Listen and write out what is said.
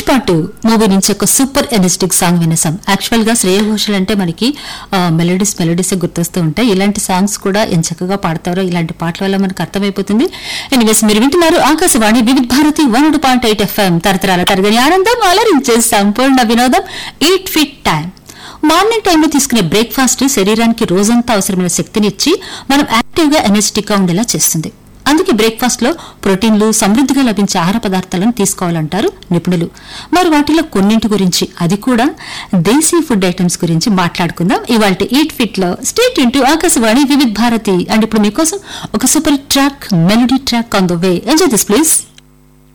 పాటు మూవీ నుంచి ఒక సూపర్ ఎనర్జెటిక్ సాంగ్ వినేసాం యాక్చువల్ గా శ్రేయ ఘోషల్ అంటే మనకి మెలడీస్ మెలడీస్ గుర్తొస్తూ ఉంటాయి ఇలాంటి సాంగ్స్ కూడా ఎంత చక్కగా పాడతారో ఇలాంటి పాటల వల్ల మనకు అర్థమైపోతుంది ఎనివేస్ మీరు వింటున్నారు Akashvani Vividh Bharati one point eight FM తరతరాల తరగని ఆనందం అలరించే సంపూర్ణ వినోదం ఎయిట్ ఫిట్ టైం మార్నింగ్ టైంలో తీసుకునే బ్రేక్ఫాస్ట్ శరీరానికి రోజంతా అవసరమైన శక్తిని ఇచ్చి మనం యాక్టివ్ గా ఎనర్జెటిక్ గా ఉండేలా చేస్తుంది అందుకే బ్రేక్ఫాస్ట్ లో ప్రోటీన్లు సమృద్ధిగా లభించే ఆహార పదార్థాలను తీసుకోవాలంటారు నిపుణులు మరి వాటిలో కొన్నింటి గురించి అది కూడా దేశీ ఫుడ్ ఐటమ్స్ గురించి మాట్లాడుకుందాం ఇవాళ ఈట్ ఫిట్ లో state into Akashvani Vividh Bharati and ఇప్పుడు మీకోసం ఒక super track melody track on the way enjoy this please